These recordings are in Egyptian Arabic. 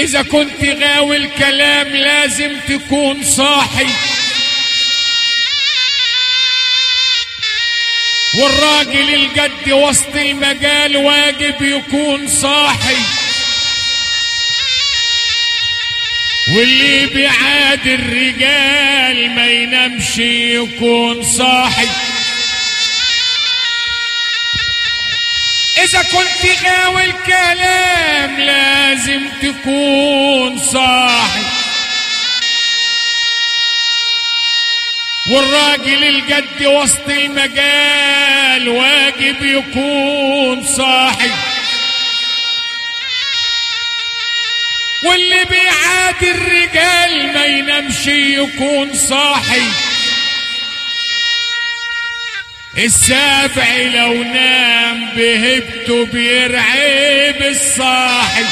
إذا كنت غاوي الكلام لازم تكون صاحي والراجل الجد وسط المجال واجب يكون صاحي واللي بيعاد الرجال ما ينامش يكون صاحي إذا كنت غاوي الكلام لازم تكون صاحي والراجل الجد وسط المجال واجب يكون صاحي واللي بيعادي الرجال ما ينامش يكون صاحي السابع لو نام بهبته بيرعب الصاحي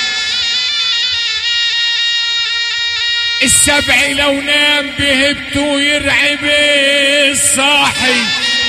السبع لو نام بهبته يرعب الصاحي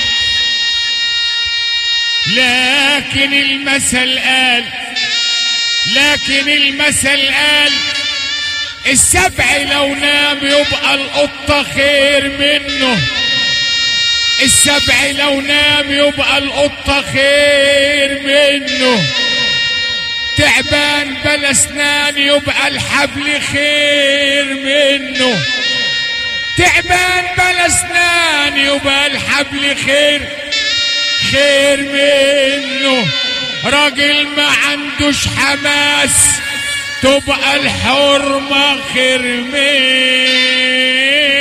لكن المثل قال لكن المثل قال السبع لو نام يبقى القطة خير منه السبع لو نام يبقى القطة خير منه تعبان بلا اسنان يبقى الحبل خير منه تعبان بلا اسنان يبقى الحبل خير خير منه راجل ما عندوش حماس تبقى الحرمة خير منه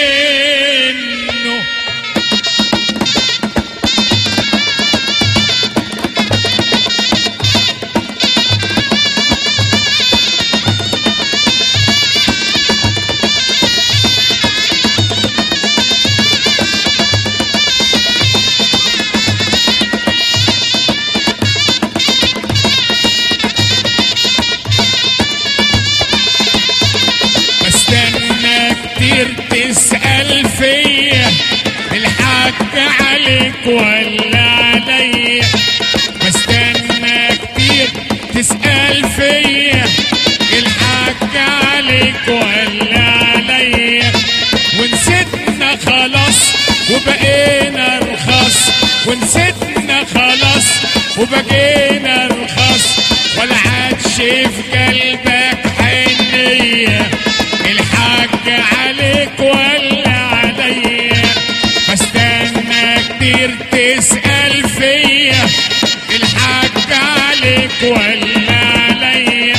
بستنى كتير تسأل فيا الحاج عليك ولا عليا بستنى كتير تسأل فيا الحاج عليك ولا عليا ونسيتنا خلاص وبقينا رخاص ونسيتنا خلاص وبقينا رخاص ولا عادش في قلبك حنية الحاج عليك ولا عليا بستنى كتير تسأل فيا الحاج عليك ولا عليا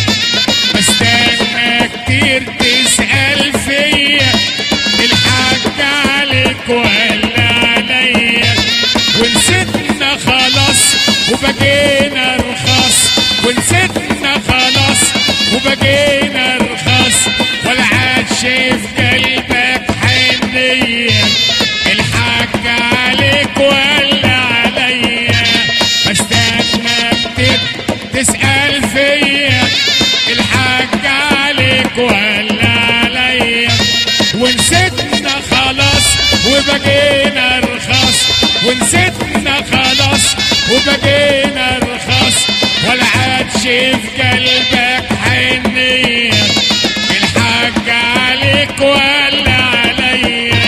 بستنى كتير تسأل فيا الحاج عليك ولا عليا ونسيتنا خلاص وبقينا رخاص ونسيتنا خلاص وبقينا رخاص ولا عاد شايف قلبك حنية الحاج عليك ولا عليا بستنى كتير تسأل فيا الحاج عليك ولا عليا ونسيتنا خلاص وبقينا رخاص ونسيتنا خلاص وبقينا رخاص ولا عاد شايف قلبك حنية الحاج عليك ولا عليا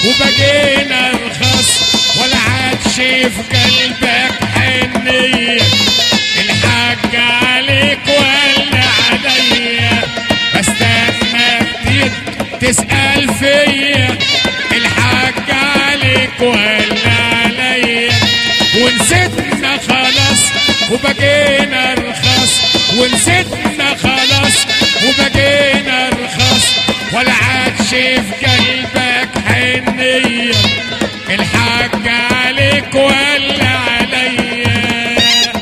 وبقينا رخص ولا عادش في قلبك حنية الحق عليك ولا عليا بستنى كتير تسأل فيا الحق عليك ولا عليا ونسيتنا خلاص وبقينا رخص ونسيتنا خلاص وبقينا رخص ولا عادش في قلبك حنية الحق عليك ولا عليا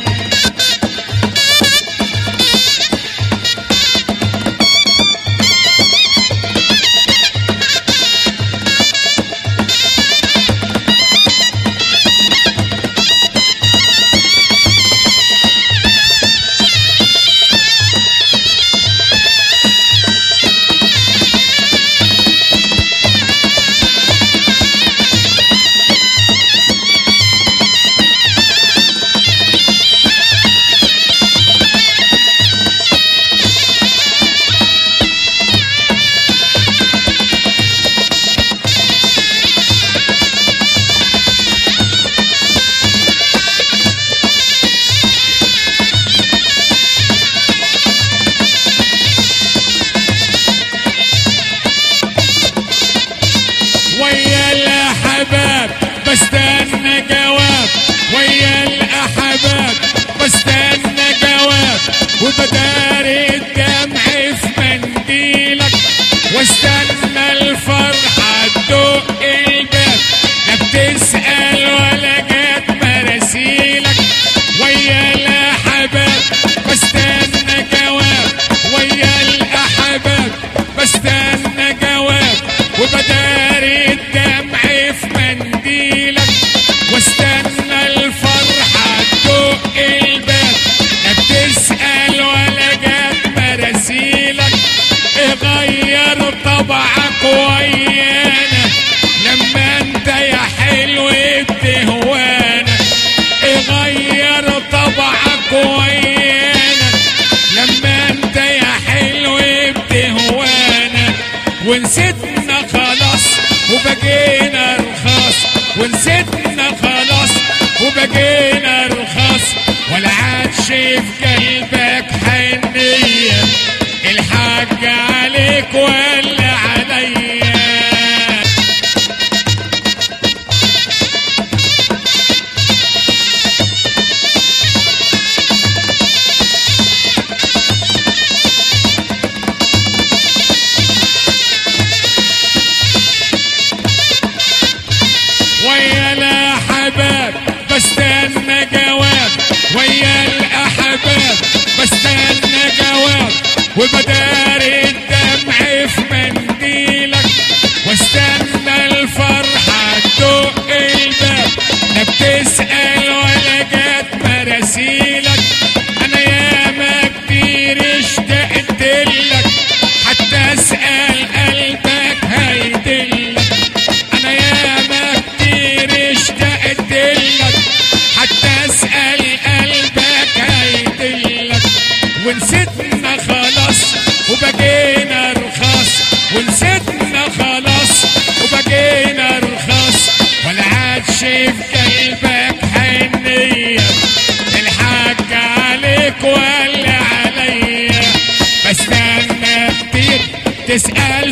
ويا الأحباب بستنى جواب ويا الأحباب بستنى جواب وبداري الدمع في منديلك واستنى الفرحة تدق الباب لا بتسأل ولا جت مراسيلك ويا الأحباب بستنى جواب ويا الأحباب بستنى جواب وبداري الدمع في منديلك واستنى الفرحة تدق الباب لا بتسأل ولا جت مراسيلك غير طبعك ويانا لما انت يا حلو بتهوانا غير طبعك ويانا لما انت يا حلو بتهوانا ونسيتنا خلاص وبقينا رخاص ونسيتنا خلاص وبقينا رخاص ولا عادش في قلبك حنية الحق عليك ولا عليا ويا الأحباب بستنى جواب ويا الأحباب بستنى جواب وبداري الدمع في منديلك واستنى الفرحة تدق الباب لا بتسأل ولا جت مراسيلك أنا ياما كتير اشتقت لك حتى أسأل قلبك هيدلك انا ياما كتير اشتقت لك حتى اسال قلبك هيدلك ونسيتنا خلاص وبقينا رخاص ونسيتنا خلاص وبقينا رخاص ولا عادش في قلبك حنيه الحق عليك ولا عليا بستنى كتير تسأل